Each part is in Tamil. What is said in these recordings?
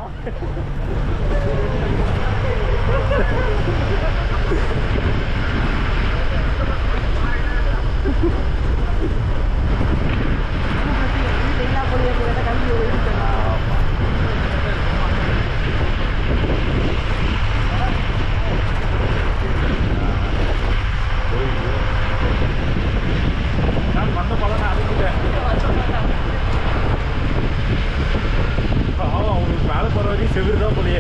நான் வந்த பலனை அடைஞ்சிட்டேன் பாவம் அவங்களுக்கு மேலே போகிற வரைக்கும் செவிறு தான் போலையே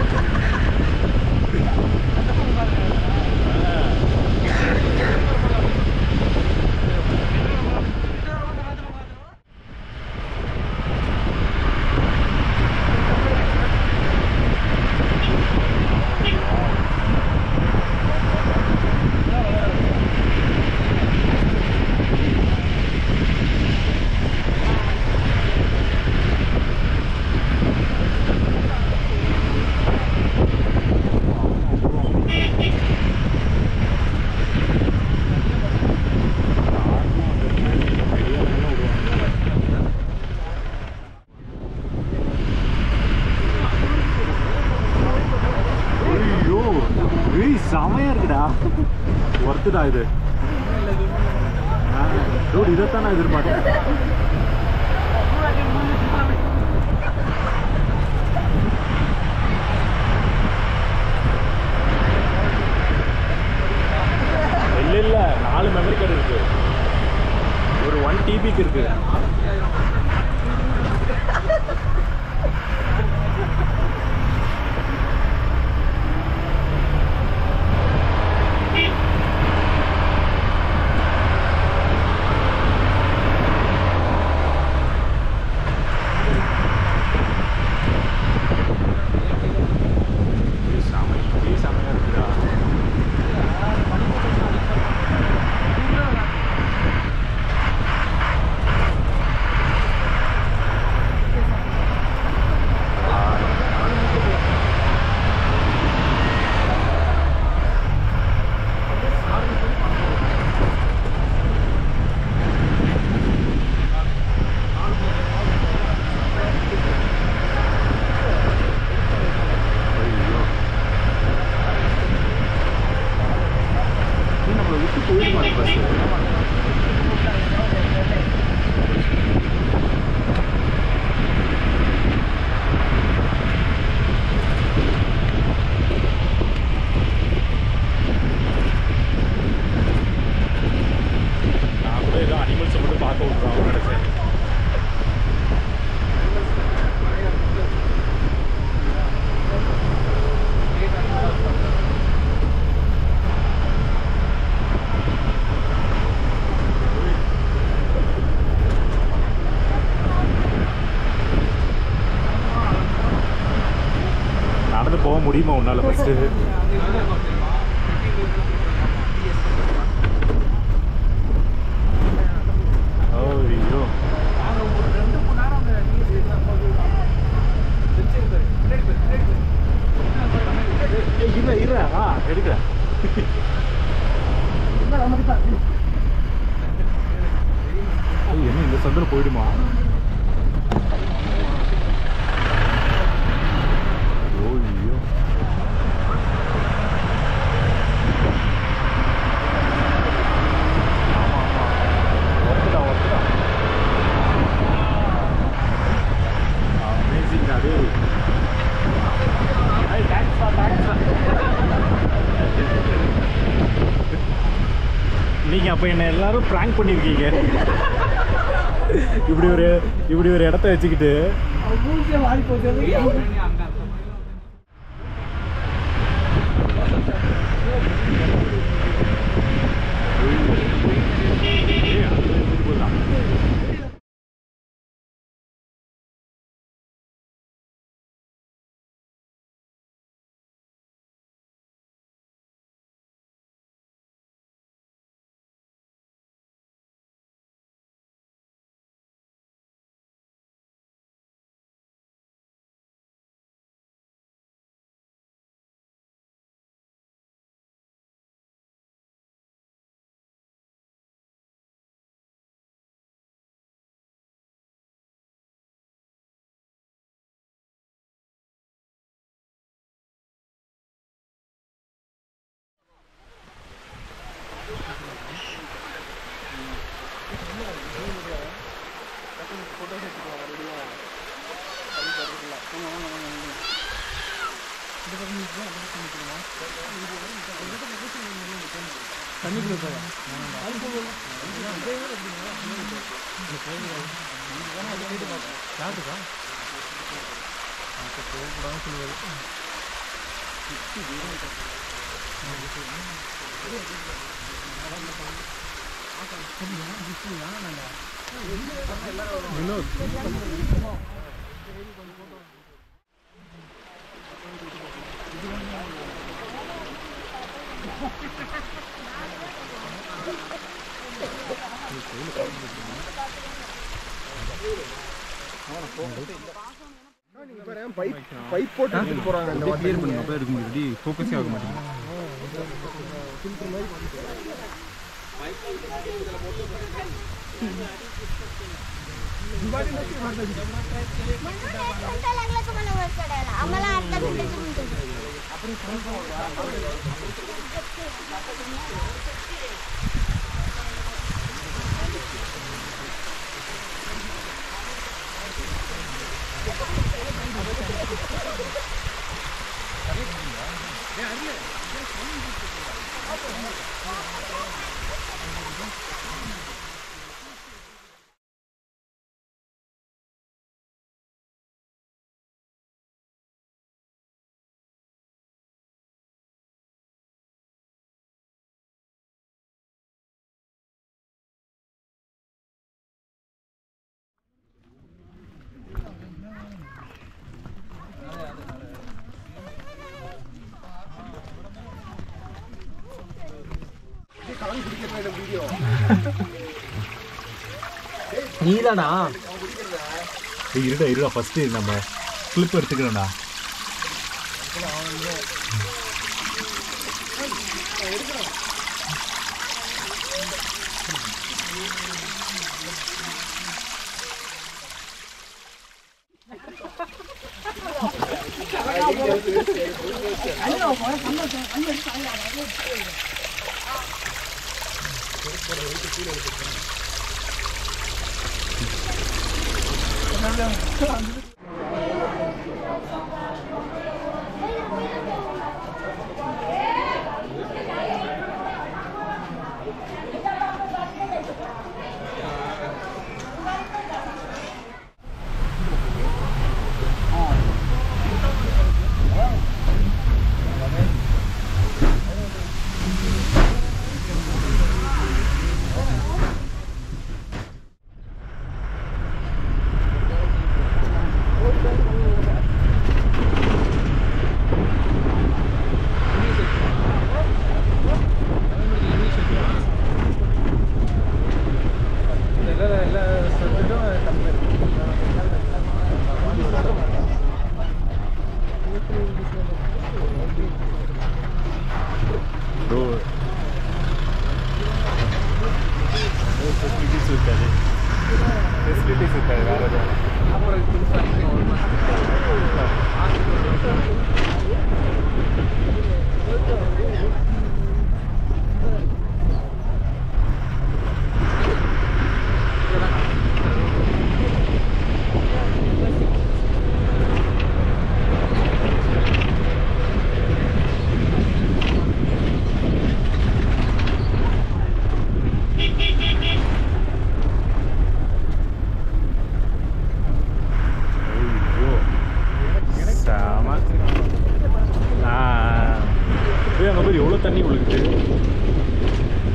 ஐயோ ஏய் செமையா இருக்குடா ஒர்த்துடா இது டூட் இதைத்தான் நான் எதிர்பார்த்தேன் இல்ல இல்ல நாலு மெமரி கார்டு இருக்கு ஒரு ஒன் டிபிக்கு இருக்கு இது செம இது செமையா இருக்குடா ஐயோ இது நம்மளை விட்டு போயிடுமா பஸ் நான் கூட ஏதோ அனிமல்ஸை மட்டும் பார்க்க விட்றாங்க நினைச்சேன் நடந்து போக முடியுமா உன்னால ஃபர்ஸ்ட் ஐயோ இல்ல இல்ல ஆ எடுக்கிறேன் ஐய், என்ன இந்த சந்தில் போயிடுமா ஐயோ ஆமா ஆமா ஒர்க்குடா ஒர்க்குடா அமேசிங் அது தேங்க்ஸ்டா தேங்க்ஸ்டா நீங்க அப்ப என்ன எல்லாரும் பிராங்க் பண்ணிருக்கீங்க இப்படி ஒரு இப்படி ஒரு இடத்த வச்சுக்கிட்டு மூஞ்சிய வாடி போச்சு தண்ணிக்குள்ள போய் யாருக்கா போகக்கூடாதுன்னு சொல்லுவாரு வினோத் பைப் போட்டு எடுத்துட்டு போறாங்க இந்த வாட்டி கிளியர் பண்ணி அப்போ எடுக்க முடியும் ஃபோக்கஸே ஆக மாட்டேங்குது लागलं तुम्हाला वर चढायला आम्हाला अर्धा घंट्याचं मिनिट நீதானா ஏய், இருடா இருடா ஃபர்ஸ்ட் நம்ம கிளிப் எடுத்துக்கிறோம்டா ப்ரோ ஃபெசிலிட்டிஸ் இருக்காது ஃபெசிலிட்டிஸ் இருக்காது வேற எதுவும் ஐயோ செம ஆ ஏய், அங்க பாரு எவ்வளோ தண்ணி விழுகுது